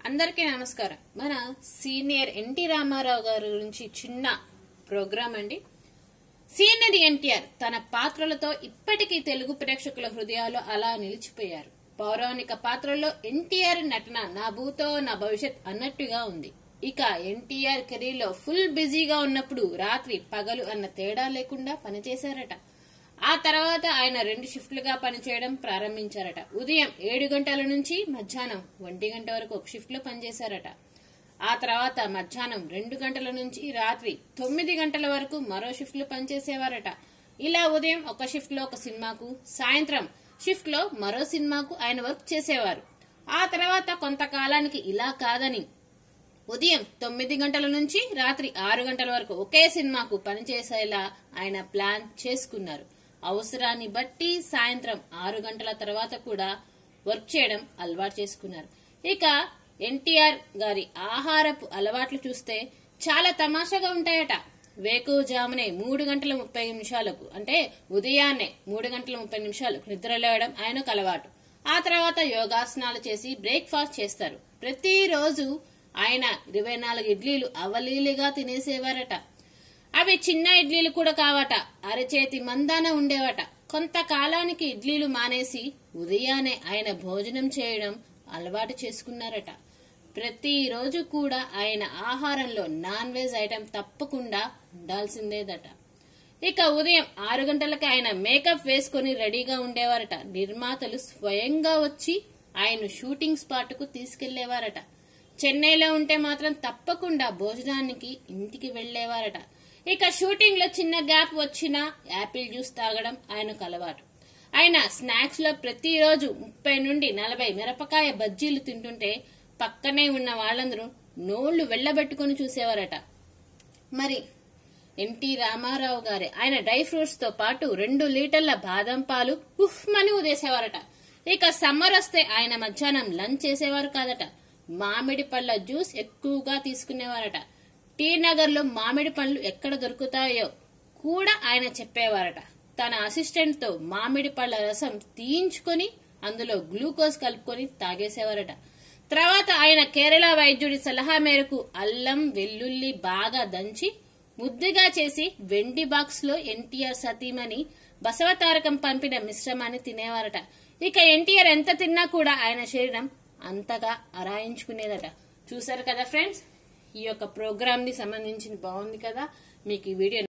అందరికీ నమస్కారం మన సీనియర్ ఎన్టీ రామారావు గారి గురించి చిన్న ప్రోగ్రాం అండి సీనియర్ ఎన్టీఆర్ తన పాత్రలతో ఇప్పటికీ తెలుగు ప్రేక్షకుల హృదయాల్లో అలా నిలిచిపోయారు పౌరాణిక పాత్రల్లో ఎన్టీఆర్ నటన నా భూతో నా భవిష్యత్ అన్నట్టుగా ఉంది ఇక ఎన్టీఆర్ కెరీర్ లో ఫుల్ బిజీగా ఉన్నప్పుడు రాత్రి పగలు అన్న తేడా లేకుండా పనిచేశారట ఆ తర్వాత ఆయన రెండు షిఫ్ట్లుగా పనిచేయడం ప్రారంభించారట ఉదయం ఏడు గంటల నుంచి మధ్యాహ్నం ఒంటి గంట వరకు ఒక షిఫ్ట్ లో పనిచేశారట ఆ తర్వాత మధ్యాహ్నం రెండు గంటల నుంచి రాత్రి తొమ్మిది గంటల వరకు మరో షిఫ్ట్ లో పనిచేసేవారట ఇలా ఉదయం ఒక షిఫ్ట్ లో ఒక సినిమాకు సాయంత్రం షిఫ్ట్ లో మరో సినిమాకు ఆయన వర్క్ చేసేవారు ఆ తర్వాత కొంతకాలానికి ఇలా కాదని ఉదయం తొమ్మిది గంటల నుంచి రాత్రి ఆరు గంటల వరకు ఒకే సినిమాకు పనిచేసేలా ఆయన ప్లాన్ చేసుకున్నారు అవసరాన్ని బట్టి సాయంత్రం ఆరు గంటల తర్వాత కూడా వర్క్ చేయడం అలవాటు చేసుకున్నారు ఇక ఎన్టీఆర్ గారి ఆహారపు అలవాట్లు చూస్తే చాలా తమాషాగా ఉంటాయట వేకువజామునే మూడు గంటల ముప్పై నిమిషాలకు అంటే ఉదయాన్నే మూడు గంటల ముప్పై నిమిషాలకు నిద్ర లేవడం ఆయనకు అలవాటు ఆ తర్వాత యోగాసనాలు చేసి బ్రేక్ఫాస్ట్ చేస్తారు ప్రతిరోజు ఆయన ఇరవై నాలుగు ఇడ్లీలు అవలీలుగా తినేసేవారట అవి చిన్న ఇడ్లీలు కూడా కావట అరచేతి మందాన ఉండేవట కొంతకాలానికి ఇడ్లీలు మానేసి ఉదయాన్నే ఆయన భోజనం చేయడం అలవాటు చేసుకున్నారట ప్రతిరోజు కూడా ఆయన ఆహారంలో నాన్ వెజ్ ఐటెం తప్పకుండా ఉండాల్సిందేదట ఇక ఉదయం ఆరు గంటలకి ఆయన మేకప్ వేసుకుని రెడీగా ఉండేవారట నిర్మాతలు స్వయంగా వచ్చి ఆయన షూటింగ్ స్పాట్ కు తీసుకెళ్లేవారట చెన్నైలో ఉంటే మాత్రం తప్పకుండా భోజనానికి ఇంటికి వెళ్లేవారట ఇక షూటింగ్ లో చిన్న గ్యాప్ వచ్చినా యాపిల్ జ్యూస్ తాగడం ఆయనకు అలవాటు ఆయన స్నాక్స్ లో ప్రతిరోజు ముప్పై నుండి నలభై మిరపకాయ బజ్జీలు తింటుంటే పక్కనే ఉన్న వాళ్ళందరూ నోళ్లు వెళ్లబెట్టుకుని చూసేవారట మరి ఎన్టీ రామారావు గారి ఆయన డ్రై ఫ్రూట్స్ తో పాటు రెండు లీటర్ల బాదం పాలు ఉఫ్మని ఉదేసేవారట ఇక సమ్మర్ వస్తే ఆయన మధ్యాహ్నం లంచ్ చేసేవారు కాదట మామిడి పళ్ళ జ్యూస్ ఎక్కువగా తీసుకునేవారట టీ నగర్ లో మామిడి పండ్లు ఎక్కడ దొరుకుతాయో కూడా ఆయన చెప్పేవారట తన అసిస్టెంట్ తో మామిడి పళ్ళ రసం తీయించుకొని అందులో గ్లూకోజ్ కలుపుకొని తాగేసేవారట తర్వాత ఆయన కేరళ వైద్యుడి సలహా మేరకు అల్లం వెల్లుల్లి బాగా దంచి ముద్దుగా చేసి వెండి బాక్స్ లో ఎన్టీఆర్ సతీమణి బసవతారకం పంపిన మిశ్రమాన్ని తినేవారట ఇక ఎన్టీఆర్ ఎంత తిన్నా కూడా ఆయన శరీరం అంతగా అరాయించుకునేదట చూసారు కదా ఫ్రెండ్స్ ఈ యొక్క ప్రోగ్రామ్ ని సంబంధించి బాగుంది కదా మీకు ఈ వీడియో